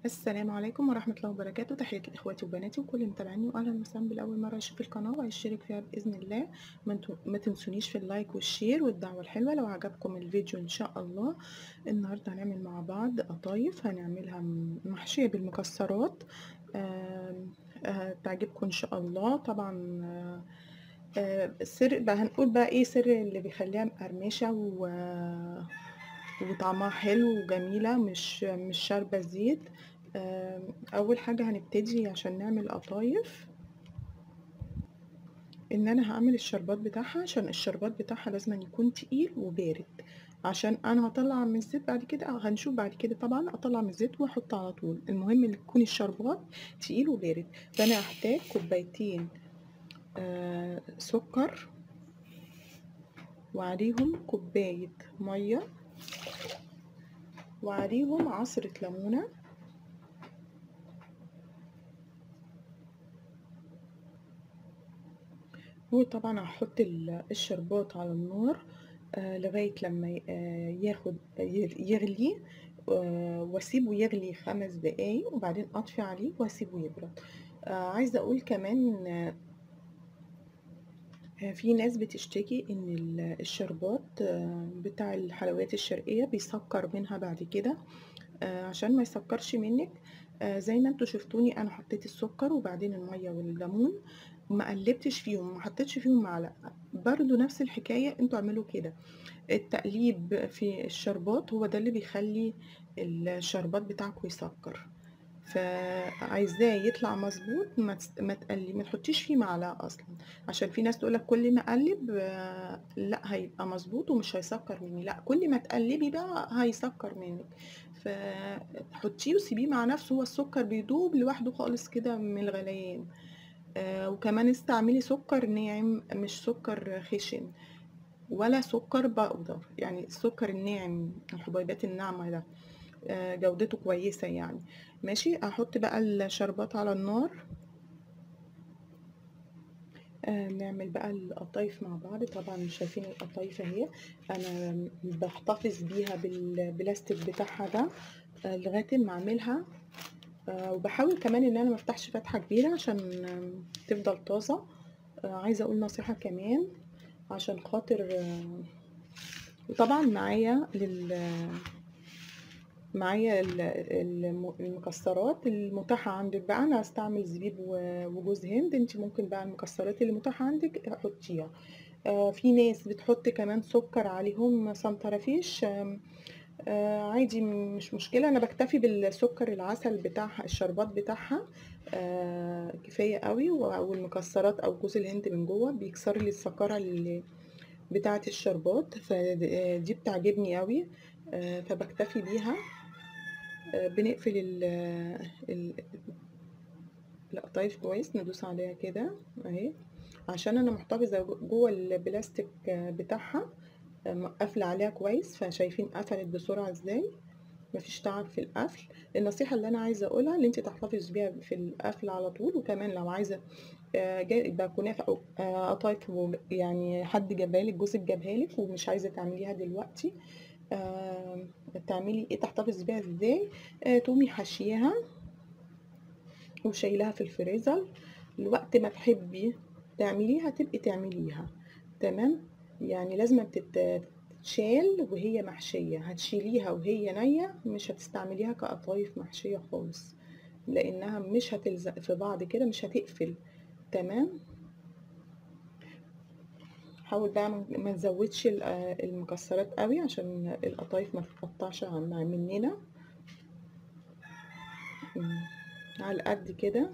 السلام عليكم ورحمة الله وبركاته تحياتي لإخواتي وبناتي وكل اللي متابعيني وأهلا وسهلا بالأول مرة يشوف القناة وهيشترك فيها بإذن الله ما انتو- ما تنسونيش في اللايك والشير والدعوة الحلوة لو عجبكم الفيديو إن شاء الله النهاردة هنعمل مع بعض قطايف هنعملها م- محشية بالمكسرات آم، آه، تعجبكم إن شاء الله طبعا آه، آه، السر بقى هنقول بقى إيه سر اللي بيخليها مقرمشة و وطعمها حلو وجميلة مش مش شاربة زيت آم، أول حاجة هنبتدي عشان نعمل قطايف إن أنا هعمل الشربات بتاعها عشان الشربات بتاعها لازم يكون تقيل وبارد عشان أنا هطلع من الزيت بعد كده أو هنشوف بعد كده طبعا أطلع من الزيت وأحط على طول المهم إن يكون الشربات تقيل وبارد فأنا هحتاج كوبايتين آه، سكر وعليهم كوباية مية وعليهم عصرة ليمونة وطبعا هحط ال- الشربات على النار آه، لغاية لما ي- آه، ياخد يغ- يغلي آه، واسيبه يغلي خمس دقايق وبعدين اطفي عليه واسيبه يبرد آه، عايزة اقول كمان آه، في ناس بتشتكي ان ال- الشربات آه، بتاع الحلويات الشرقية بيسكر منها بعد كده آه، عشان ما يسكرش منك آه، زي ما انتوا شفتوني انا حطيت السكر وبعدين المية والليمون ما قلبتش فيهم ما حطيتش فيهم معلقة برضو نفس الحكاية انتوا اعملوا كده التقليب في الشربات هو ده اللي بيخلي الشربات بتاعكم يسكر فعايزاه يطلع مظبوط ما تس- ما تقلي ما تحطيش فيه معلقه اصلا عشان في ناس تقولك كل ما اقلب آه، لا هيبقى مظبوط ومش هيسكر مني لا كل ما تقلبي بقى هيسكر منك فحطيه وسيبيه مع نفسه هو السكر بيدوب لوحده خالص كده من الغليان آه، وكمان استعملي سكر ناعم مش سكر خشن ولا سكر بودر يعني السكر الناعم الحبيبات الناعمة ده آه، جودته كويسة يعني ماشي احط بقى الشربات على النار آه، نعمل بقى القطايف مع بعض طبعا شايفين القطايف اهي انا بحتفظ بيها بالبلاستيك بتاعها ده آه، لغاية ما اعملها آه، وبحاول كمان ان انا ما افتحش فتحة كبيرة عشان آم، تفضل طازة آه، عايزة اقول نصيحة كمان عشان خاطر آه، وطبعا معايا لل معايا ال- الم- المكسرات المتاحة عندك بقى أنا هستعمل زبيب و- وجوز هند انت ممكن بقى المكسرات اللي متاحة عندك حطيها آه، في ناس بتحط كمان سكر عليهم سنترفيش آم، آه، عادي مش مشكلة أنا بكتفي بالسكر العسل بتاعها الشربات بتاعها آه، كفاية قوي و- والمكسرات أو جوز الهند من جوه بيكسر لي السكرة اللي بتاعة الشربات فدي بتعجبني قوي آه، فبكتفي بيها آه، بنقفل ال ال- القطايف كويس ندوس عليها كده اهي عشان انا محتفظه جوه البلاستيك آه، بتاعها آه، قافله عليها كويس فشايفين قفلت بسرعه ازاي مفيش تعب في القفل النصيحه اللي انا عايزه اقولها اللي انت تحتفظ بيها في القفل على طول وكمان لو عايزه آه، جا- يبقى كنافه او آه، قطايف و- يعني حد جابها لك جوزك جابها لك ومش عايزه تعمليها دلوقتي آه، تعملي ايه تحتفظ بيها ازاي آه، تقومي حاشياها وشايلها في الفريزر الوقت ما تحبي تعمليها تبقي تعمليها تمام يعني لازم تت- تتشال وهي محشية هتشيليها وهي نية مش هتستعمليها كقطايف محشية خالص لانها مش هتلزق في بعض كده مش هتقفل تمام حاول بقى ما ما نزودش ال- آه، المكسرات قوي عشان القطايف ما تتقطعش عن- مننا مم. على قد كده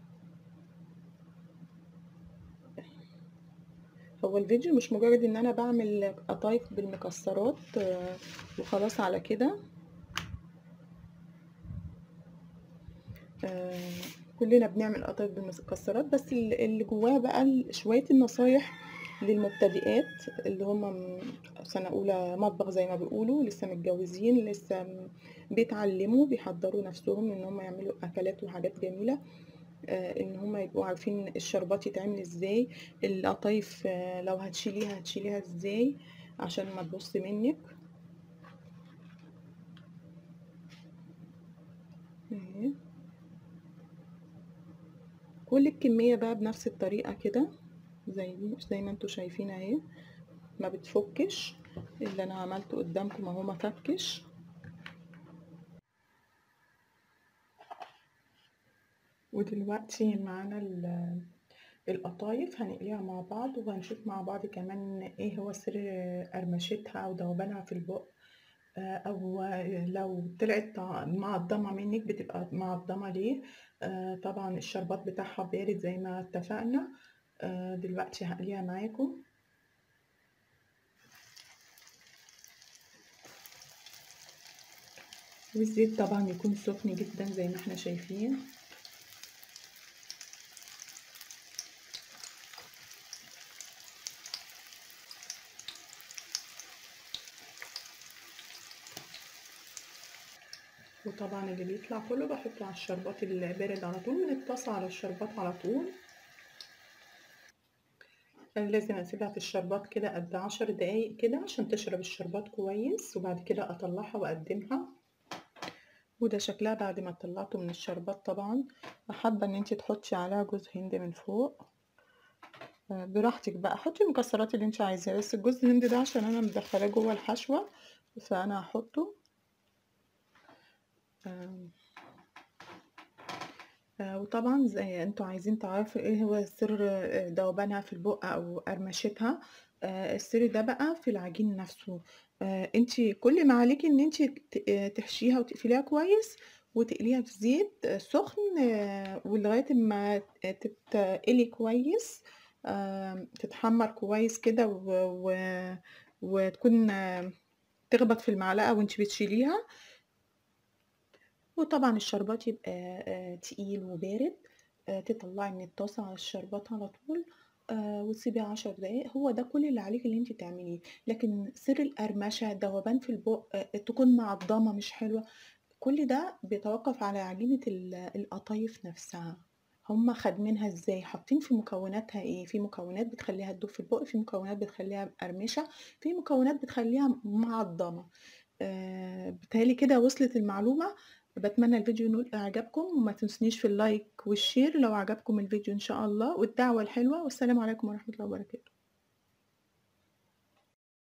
هو الفيديو مش مجرد ان انا بعمل قطايف بالمكسرات آه، وخلاص على كده آه، كلنا بنعمل قطايف بالمكسرات بس ال- اللي جواها بقى ال- شوية النصايح للمبتدئات اللي هم م- سنة أولى مطبخ زي ما بيقولوا لسه متجوزين لسه م- بيتعلموا بيحضروا نفسهم ان هم يعملوا أكلات وحاجات جميلة آه، ان هم يبقوا عارفين الشربات يتعمل ازاي القطايف آه، لو هتشيليها هتشيليها ازاي عشان ما تبص منك أهي. كل الكمية بقى بنفس الطريقة كده زي دي زي ما انتوا شايفين اهي ما بتفكش اللي انا عملته قدامكم اهو ما فكش ودلوقتي معانا ال- القطايف هنقليها مع بعض وهنشوف مع بعض كمان ايه هو سر قرمشتها او ذوبانها في البق آه، او لو طلعت معضمه منك بتبقى معضمه ليه آه، طبعا الشربات بتاعها بارد زي ما اتفقنا آه، دلوقتي هقليها معاكم والزيت طبعا يكون سخن جدا زي ما احنا شايفين وطبعا اللي بيطلع كله بحطه على الشربات البارد على طول من الطاسة على الشربات على طول أنا لازم اسيبها في الشربات كده قد عشر دقايق كده عشان تشرب الشربات كويس وبعد كده اطلعها واقدمها وده شكلها بعد ما طلعته من الشربات طبعا حابة ان انتي تحطي عليها جوز هند من فوق آه، براحتك بقى حطي المكسرات اللي انت عايزاها بس الجوز الهند ده عشان انا مدخلاه جوه الحشوة فانا هحطه آم، آه، وطبعا زي انتوا عايزين تعرفوا ايه هو سر آه، ذوبانها في البق او قرمشتها آه، السر ده بقى في العجين نفسه آه، انتي كل ما عليكي ان انتي ت- آه، تحشيها وتقفليها كويس وتقليها في زيت آه، سخن آه، ولغاية ما تتقلي كويس آم، تتحمر كويس كده و- و- وتكون آه، تخبط في المعلقة وانتي بتشيليها وطبعا الشربات يبقى آه، تقيل وبارد آه، تطلعي من الطاسة على الشربات على طول آه، وتسيبيه عشر دقايق هو ده كل اللي عليك اللي انت تعمليه لكن سر القرمشة ذوبان في البق آه، تكون معضمة مش حلوة كل ده بيتوقف على عجينة ال- القطايف نفسها هما خادمينها ازاي حاطين في مكوناتها ايه في مكونات بتخليها تدوب في البق في مكونات بتخليها مقرمشة في مكونات بتخليها معضمة آه، بتهيألي كده وصلت المعلومة بتمنى الفيديو ينول اعجابكم وما تنسونيش في اللايك والشير لو عجبكم الفيديو ان شاء الله والدعوة الحلوة والسلام عليكم ورحمة الله وبركاته